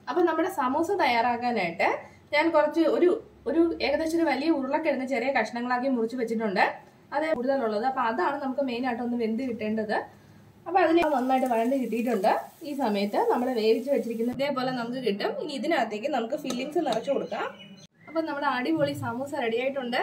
അപ്പൊ നമ്മുടെ സമൂസ തയ്യാറാക്കാനായിട്ട് ഞാൻ കുറച്ച് ഒരു ഒരു ഏകദേശം ഒരു വലിയ ഉരുളക്കിഴങ്ങ് ചെറിയ കഷ്ണങ്ങളാക്കി മുറിച്ച് വെച്ചിട്ടുണ്ട് അത് കൂടുതലുള്ളത് അപ്പൊ അതാണ് നമുക്ക് മെയിൻ ആയിട്ട് ഒന്ന് വെന്ത് കിട്ടേണ്ടത് അപ്പൊ അതിൽ നന്നായിട്ട് വഴണ്ട് കിട്ടിയിട്ടുണ്ട് ഈ സമയത്ത് നമ്മൾ വേവിച്ച് വെച്ചിരിക്കുന്ന ഇതേപോലെ നമുക്ക് കിട്ടും ഇനി ഇതിനകത്തേക്ക് നമുക്ക് ഫില്ലിങ്സ് നിറച്ചു കൊടുക്കാം അപ്പൊ നമ്മുടെ അടിപൊളി സമൂസ റെഡി ആയിട്ടുണ്ട്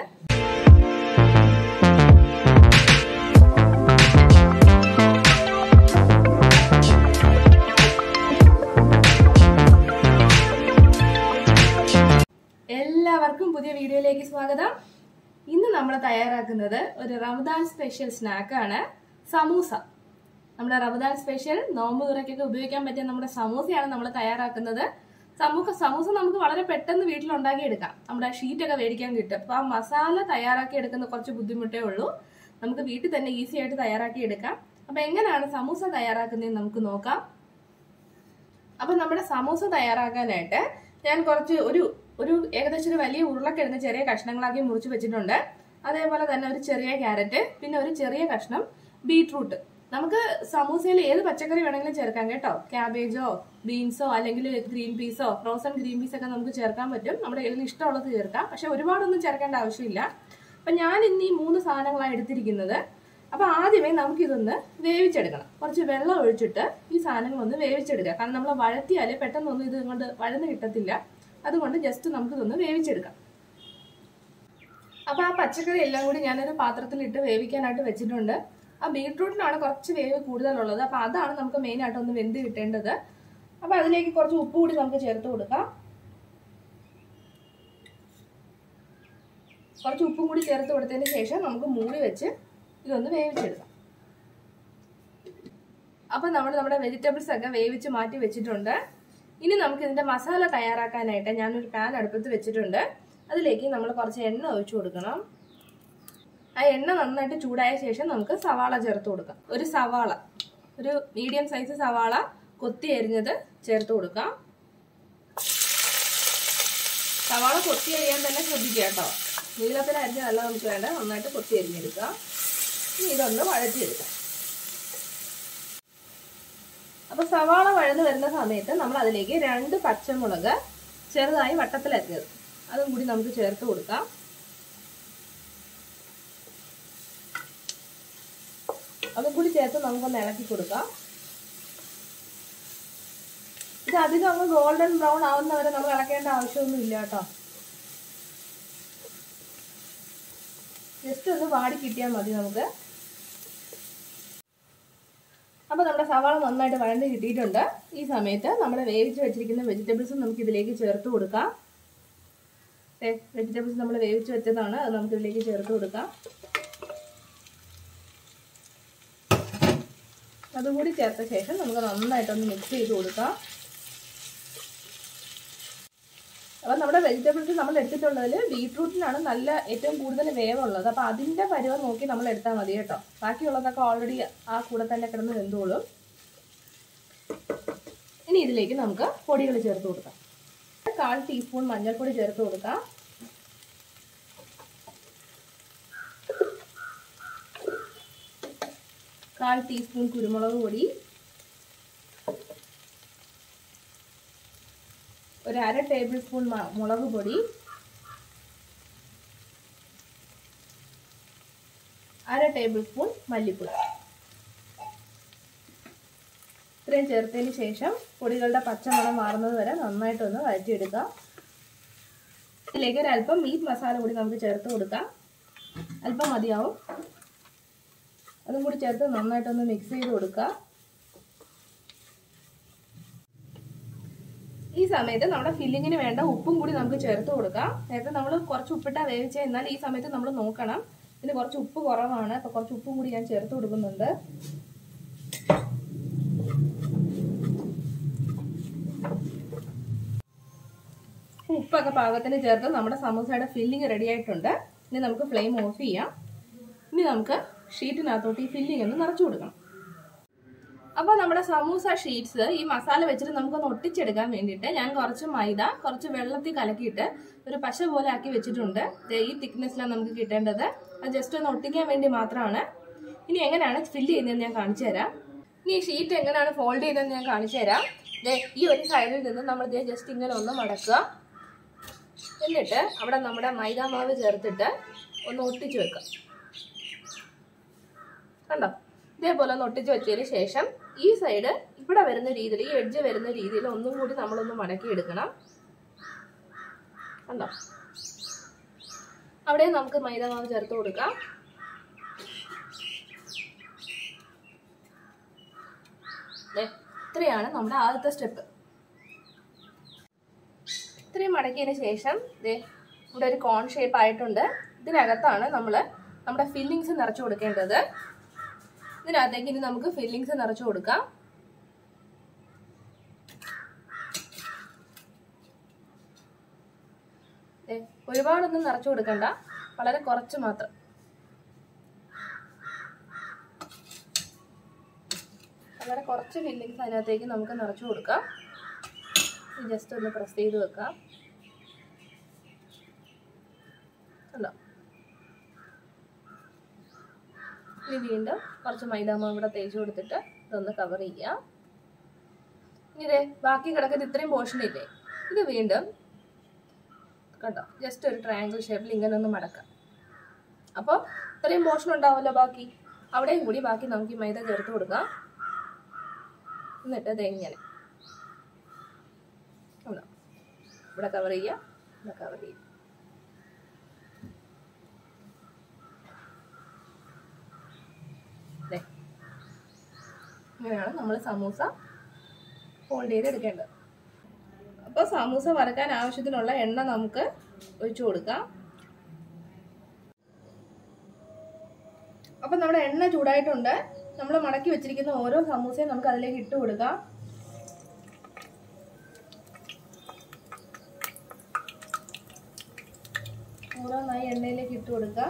എല്ലാവർക്കും പുതിയ വീഡിയോയിലേക്ക് സ്വാഗതം ഇന്ന് നമ്മൾ തയ്യാറാക്കുന്നത് ഒരു റമദാൻ സ്പെഷ്യൽ സ്നാക്കാണ് സമൂസ നമ്മുടെ റമദാൻ സ്പെഷ്യൽ നോമ്പ് തുറക്കൊക്കെ ഉപയോഗിക്കാൻ പറ്റിയ നമ്മുടെ സമൂസയാണ് നമ്മൾ തയ്യാറാക്കുന്നത് സമൂസ സമൂസ നമുക്ക് വളരെ പെട്ടെന്ന് വീട്ടിൽ ഉണ്ടാക്കിയെടുക്കാം നമ്മുടെ ഷീറ്റൊക്കെ മേടിക്കാൻ കിട്ടും അപ്പൊ ആ മസാല തയ്യാറാക്കി എടുക്കുന്ന കുറച്ച് ബുദ്ധിമുട്ടേ ഉള്ളൂ നമുക്ക് വീട്ടിൽ തന്നെ ഈസി ആയിട്ട് തയ്യാറാക്കി എടുക്കാം അപ്പൊ എങ്ങനെയാണ് സമൂസ തയ്യാറാക്കുന്നതെന്ന് നമുക്ക് നോക്കാം അപ്പൊ നമ്മുടെ സമൂസ തയ്യാറാക്കാനായിട്ട് ഞാൻ കുറച്ച് ഒരു ഒരു ഏകദേശം ഒരു വലിയ ഉരുളക്കിഴങ്ങ് ചെറിയ കഷ്ണങ്ങളാക്കി മുറിച്ച് വെച്ചിട്ടുണ്ട് അതേപോലെ തന്നെ ഒരു ചെറിയ ക്യാരറ്റ് പിന്നെ ഒരു ചെറിയ കഷ്ണം ബീട്രൂട്ട് നമുക്ക് സമൂസയിൽ ഏത് പച്ചക്കറി വേണമെങ്കിലും ചേർക്കാം കേട്ടോ ക്യാബേജോ ബീൻസോ അല്ലെങ്കിൽ ഗ്രീൻ പീസോ ഫ്രോസൺ ഗ്രീൻ പീസ് ഒക്കെ നമുക്ക് ചേർക്കാൻ പറ്റും നമ്മുടെ കയ്യിൽ ഇഷ്ടമുള്ളത് ചേർക്കാം പക്ഷെ ഒരുപാടൊന്നും ചേർക്കേണ്ട ആവശ്യമില്ല അപ്പൊ ഞാൻ ഇന്ന് ഈ മൂന്ന് സാധനങ്ങളാണ് എടുത്തിരിക്കുന്നത് അപ്പൊ ആദ്യമേ നമുക്ക് ഇതൊന്ന് വേവിച്ചെടുക്കണം കുറച്ച് വെള്ളം ഒഴിച്ചിട്ട് ഈ സാധനങ്ങളൊന്ന് വേവിച്ചെടുക്കുക കാരണം നമ്മൾ വഴത്തിയാൽ പെട്ടെന്നൊന്നും ഇത് കൊണ്ട് വഴന്ന് കിട്ടത്തില്ല അതുകൊണ്ട് ജസ്റ്റ് നമുക്ക് ഇതൊന്ന് വേവിച്ചെടുക്കാം അപ്പൊ ആ പച്ചക്കറി എല്ലാം കൂടി ഞാനൊരു പാത്രത്തിലിട്ട് വേവിക്കാനായിട്ട് വെച്ചിട്ടുണ്ട് ആ ബീട്രൂട്ടിനാണ് കുറച്ച് വേവ് കൂടുതലുള്ളത് അപ്പൊ അതാണ് നമുക്ക് മെയിൻ ആയിട്ട് ഒന്ന് വെന്ത് കിട്ടേണ്ടത് അപ്പൊ അതിലേക്ക് കുറച്ച് ഉപ്പ് കൂടി നമുക്ക് ചേർത്ത് കൊടുക്കാം കുറച്ച് ഉപ്പും കൂടി ചേർത്ത് കൊടുത്തതിന് ശേഷം നമുക്ക് മൂടി വെച്ച് ഇതൊന്ന് വേവിച്ചെടുക്കാം അപ്പൊ നമ്മൾ നമ്മുടെ വെജിറ്റബിൾസ് ഒക്കെ വേവിച്ച് മാറ്റി വെച്ചിട്ടുണ്ട് ഇനി നമുക്ക് ഇതിന്റെ മസാല തയ്യാറാക്കാനായിട്ട് ഞാനൊരു പാൻ അടുപ്പത്ത് വെച്ചിട്ടുണ്ട് അതിലേക്ക് നമ്മൾ കുറച്ച് എണ്ണ ഒഴിച്ചു കൊടുക്കണം ആ എണ്ണ നന്നായിട്ട് ചൂടായ ശേഷം നമുക്ക് സവാള ചേർത്ത് കൊടുക്കാം ഒരു സവാള ഒരു മീഡിയം സൈസ് സവാള കൊത്തി അരിഞ്ഞത് ചേർത്ത് കൊടുക്കാം സവാള കൊത്തി അരിയാൻ തന്നെ ശ്രദ്ധിക്കുക കേട്ടോ നീളത്തിൽ അരിഞ്ഞതല്ല നമുക്ക് വേണ്ട നന്നായിട്ട് കൊത്തി അരിഞ്ഞെടുക്കാം ഇനി ഇതൊന്ന് വഴറ്റിയെടുക്കാം അപ്പൊ സവാള വഴന്ന് വരുന്ന സമയത്ത് നമ്മൾ അതിലേക്ക് രണ്ട് പച്ചമുളക് ചെറുതായി വട്ടത്തിലരിഞ്ഞത് അതും കൂടി നമുക്ക് ചേർത്ത് കൊടുക്കാം അതും കൂടി ചേർത്ത് നമുക്കൊന്ന് ഇളക്കി കൊടുക്കാം ഇത് അധികം അങ്ങ് ഗോൾഡൻ ബ്രൗൺ ആവുന്നവരെ നമ്മൾ ഇളക്കേണ്ട ആവശ്യമൊന്നും ഇല്ല കേട്ടോ ജസ്റ്റ് ഒന്ന് വാടി കിട്ടിയാൽ മതി നമുക്ക് അപ്പൊ നമ്മുടെ സവാള നന്നായിട്ട് വഴണ്ട് കിട്ടിയിട്ടുണ്ട് ഈ സമയത്ത് നമ്മൾ വേവിച്ച് വെച്ചിരിക്കുന്ന വെജിറ്റബിൾസും നമുക്ക് ഇതിലേക്ക് ചേർത്ത് കൊടുക്കാം വെജിറ്റബിൾസ് നമ്മൾ വേവിച്ച് വെച്ചതാണ് അത് നമുക്ക് ഇതിലേക്ക് ചേർത്ത് കൊടുക്കാം അതുകൂടി ചേർത്ത ശേഷം നമുക്ക് നന്നായിട്ടൊന്ന് മിക്സ് ചെയ്ത് കൊടുക്കാം അപ്പം നമ്മുടെ വെജിറ്റബിൾസ് നമ്മൾ എടുത്തിട്ടുള്ളതിൽ ബീട്രൂട്ടിനാണ് നല്ല ഏറ്റവും കൂടുതൽ വേവുള്ളത് അപ്പം അതിൻ്റെ പരുവം നോക്കി നമ്മൾ എടുത്താൽ മതി കേട്ടോ ബാക്കിയുള്ളതൊക്കെ ഓൾറെഡി ആ കൂടെ തന്നെ കിടന്ന് വെന്തോളും ഇനി ഇതിലേക്ക് നമുക്ക് പൊടികൾ ചേർത്ത് കൊടുക്കാം കാൽ ടീസ്പൂൺ മഞ്ഞൾപ്പൊടി ചേർത്ത് കൊടുക്കാം കാൽ ടീസ്പൂൺ കുരുമുളക് പൊടി ഒരു അര ടേബിൾ സ്പൂൺ മുളക് പൊടി അര ടേബിൾ സ്പൂൺ മല്ലിപ്പൊടി ഇത്രയും ചേർത്തതിന് ശേഷം പൊടികളുടെ പച്ചമണം മാറുന്നത് വരെ നന്നായിട്ടൊന്ന് വഴറ്റിയെടുക്കുക ഇതിലേക്ക് ഒരു അല്പം മീറ്റ് മസാല കൂടി നമുക്ക് ചേർത്ത് കൊടുക്കാം അല്പം മതിയാവും അതും കൂടി ചേർത്ത് നന്നായിട്ടൊന്ന് മിക്സ് ചെയ്ത് കൊടുക്കുക ഈ സമയത്ത് നമ്മുടെ ഫില്ലിങ്ങിന് വേണ്ട ഉപ്പും കൂടി നമുക്ക് ചേർത്ത് കൊടുക്കാം നേരത്തെ നമ്മൾ കുറച്ച് ഉപ്പിട്ടാ വേവിച്ച എന്നാൽ ഈ സമയത്ത് നമ്മൾ നോക്കണം ഇതിന് കുറച്ച് ഉപ്പ് കുറവാണ് അപ്പൊ കുറച്ച് ഉപ്പും കൂടി ഞാൻ ചേർത്ത് കൊടുക്കുന്നുണ്ട് ഉപ്പൊക്കെ പാകത്തിന് ചേർത്ത് നമ്മുടെ സമൂസയുടെ ഫില്ലിങ് റെഡി ആയിട്ടുണ്ട് ഇനി നമുക്ക് ഫ്ലെയിം ഓഫ് ചെയ്യാം ഇനി നമുക്ക് ഷീറ്റിനകത്തോട്ട് ഈ ഫില്ലിംഗ് ഒന്ന് നിറച്ചു കൊടുക്കണം അപ്പോൾ നമ്മുടെ സമൂസ ഷീറ്റ്സ് ഈ മസാല വെച്ചിട്ട് നമുക്കൊന്ന് ഒട്ടിച്ചെടുക്കാൻ വേണ്ടിയിട്ട് ഞാൻ കുറച്ച് മൈദ കുറച്ച് വെള്ളത്തിൽ കലക്കിയിട്ട് ഒരു പശ പോലെ ആക്കി വെച്ചിട്ടുണ്ട് ഈ തിക്നെസ്സിലാണ് നമുക്ക് കിട്ടേണ്ടത് അത് ജസ്റ്റ് ഒന്ന് ഒട്ടിക്കാൻ വേണ്ടി മാത്രമാണ് ഇനി എങ്ങനെയാണ് ഫില്ല് ചെയ്യുന്നതെന്ന് ഞാൻ കാണിച്ചു തരാം ഇനി ഈ ഷീറ്റ് എങ്ങനെയാണ് ഫോൾഡ് ചെയ്യുന്നതെന്ന് ഞാൻ കാണിച്ചു തരാം ദേ ഈ ഒരു സൈഡിൽ നിന്ന് നമ്മൾ ഇതേ ജസ്റ്റ് ഇങ്ങനെ ഒന്ന് മടക്കുക എന്നിട്ട് അവിടെ നമ്മുടെ മൈദാ മാവ് ചേർത്തിട്ട് ഒന്ന് ഒട്ടിച്ച് വെക്കുക കണ്ടോ ഇതേപോലെ ഒന്ന് ഒട്ടിച്ച് വെച്ചതിന് ശേഷം ഈ സൈഡ് ഇവിടെ വരുന്ന രീതിയിൽ ഈ എഡ്ജ് വരുന്ന രീതിയിൽ ഒന്നും കൂടി നമ്മളൊന്ന് മടക്കി എടുക്കണം കണ്ടോ അവിടെ നമുക്ക് മൈദ മാവ് ചേർത്ത് കൊടുക്കാം ദേ, ഇത്രയാണ് നമ്മുടെ ആദ്യത്തെ സ്റ്റെപ്പ് ഇത്രയും മടക്കിയതിന് ശേഷം ദേ ഇവിടെ ഒരു കോൺ ഷേപ്പ് ആയിട്ടുണ്ട് ഇതിനകത്താണ് നമ്മൾ നമ്മുടെ ഫില്ലിങ്സ് നിറച്ചു കൊടുക്കേണ്ടത് ഇതിനകത്തേക്ക് ഇനി നമുക്ക് ഫില്ലിങ്സ് നിറച്ചു കൊടുക്കാം ദേ, ഒരുപാടൊന്നും നിറച്ചു കൊടുക്കണ്ട വളരെ കുറച്ച് മാത്രം വളരെ കുറച്ച് ഫില്ലിങ്സ് അതിനകത്തേക്ക് നമുക്ക് നിറച്ചു കൊടുക്കാം ജസ്റ്റ് ഒന്ന് പ്രസ് ചെയ്ത് വെക്കാം കണ്ടോ ഇനി വീണ്ടും കുറച്ച് മൈദാമാവ് ഇവിടെ തേച്ച് കൊടുത്തിട്ട് ഇതൊന്ന് കവർ ചെയ്യാം ഇനി ദേ ബാക്കി കിടക്കുന്ന ഇത്രയും പോർഷൻ ഇല്ലേ ഇത് വീണ്ടും കണ്ടോ ജസ്റ്റ് ഒരു ട്രയാങ്കിൾ ഷേപ്പിൽ ഇങ്ങനെ ഒന്ന് മടക്കാം അപ്പോൾ ഇത്രയും പോർഷൻ ഉണ്ടാവുമല്ലോ ബാക്കി അവിടെയും കൂടി ബാക്കി നമുക്ക് ഈ മൈദ ചേർത്ത് കൊടുക്കാം എന്നിട്ട് ഇത് ഇങ്ങനെ കണ്ടോ ഇവിടെ കവർ ചെയ്യുക ഇവിടെ കവർ ചെയ്യുക ദേ. ഇങ്ങനെയാണ് നമ്മൾ സമൂസ ഫോൾഡ് ചെയ്ത് എടുക്കേണ്ടത് അപ്പോൾ സമൂസ വറക്കാൻ ആവശ്യത്തിനുള്ള എണ്ണ നമുക്ക് ഒഴിച്ചു കൊടുക്കാം അപ്പം നമ്മുടെ എണ്ണ ചൂടായിട്ടുണ്ട് നമ്മൾ മടക്കി വെച്ചിരിക്കുന്ന ഓരോ സമൂസയും നമുക്ക് അതിലേക്ക് ഇട്ട് കൊടുക്കാം ഓരോന്നായി എണ്ണയിലേക്ക് ഇട്ട് കൊടുക്കാം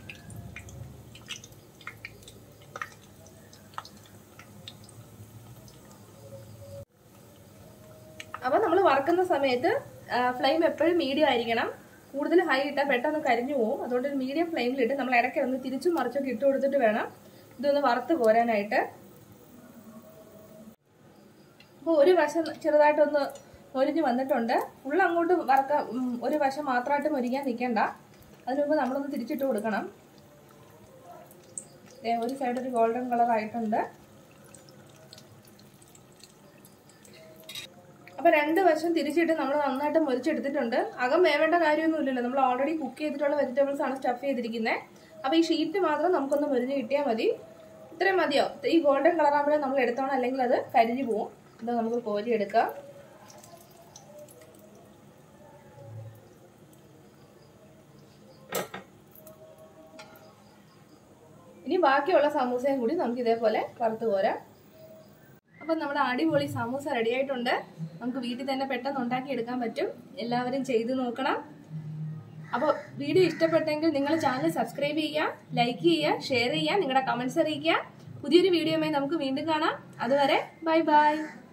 അപ്പം നമ്മൾ വറക്കുന്ന സമയത്ത് ഫ്ലെയിം എപ്പോഴും മീഡിയം ആയിരിക്കണം കൂടുതൽ ഹൈ ഇട്ടാൽ പെട്ടെന്ന് കരിഞ്ഞു പോകും അതുകൊണ്ട് ഒരു മീഡിയം ഫ്ലെയിമിലിട്ട് നമ്മൾ ഇടയ്ക്ക് ഒന്ന് തിരിച്ചും മറിച്ചൊക്കെ ഇട്ട് കൊടുത്തിട്ട് വേണം ഇതൊന്ന് വറുത്ത് കോരാനായിട്ട് അപ്പോൾ ഒരു വശം ചെറുതായിട്ടൊന്ന് മൊരിഞ്ഞ് വന്നിട്ടുണ്ട് ഫുൾ അങ്ങോട്ട് വറക്ക ഉം, ഒരു വശം മാത്രമായിട്ട് മൊരിക്കാൻ നിൽക്കണ്ട അതിന് മുമ്പ് നമ്മളൊന്ന് തിരിച്ചിട്ട് കൊടുക്കണം ദേ, ഒരു സൈഡ് ഒരു ഗോൾഡൻ കളർ ആയിട്ടുണ്ട് അപ്പൊ രണ്ട് വശം തിരിച്ചിട്ട് നമ്മൾ നന്നായിട്ട് മുരിച്ചെടുത്തിട്ടുണ്ട് അകം വേവേണ്ട കാര്യമൊന്നുമില്ലല്ലോ നമ്മൾ ഓൾറെഡി കുക്ക് ചെയ്തിട്ടുള്ള വെജിറ്റബിൾസ് ആണ് സ്റ്റഫ് ചെയ്തിരിക്കുന്നത് അപ്പൊ ഈ ഷീറ്റ് മാത്രം നമുക്കൊന്ന് മുരിഞ്ഞ് കിട്ടിയാൽ മതി ഇത്രയും മതിയോ ഈ ഗോൾഡൻ കളർ ആകുമ്പോഴേ നമ്മൾ എടുത്തോണം അല്ലെങ്കിൽ അത് കരിഞ്ഞു പോവും ഇത് നമുക്ക് കോരി എടുക്കാം ഇനി ബാക്കിയുള്ള സമൂസയും കൂടി നമുക്ക് ഇതേപോലെ വറുത്ത് പോരാം അപ്പം നമ്മുടെ അടിപൊളി സമൂസ റെഡി ആയിട്ടുണ്ട് നമുക്ക് വീട്ടിൽ തന്നെ പെട്ടെന്ന് ഉണ്ടാക്കി എടുക്കാൻ പറ്റും എല്ലാവരും ചെയ്തു നോക്കണം അപ്പോൾ വീഡിയോ ഇഷ്ടപ്പെട്ടെങ്കിൽ നിങ്ങൾ ചാനൽ സബ്സ്ക്രൈബ് ചെയ്യുക ലൈക്ക് ചെയ്യുക ഷെയർ ചെയ്യുക നിങ്ങളുടെ കമൻസ് അറിയിക്കുക പുതിയൊരു വീഡിയോയുമായി നമുക്ക് വീണ്ടും കാണാം അതുവരെ ബൈ ബൈ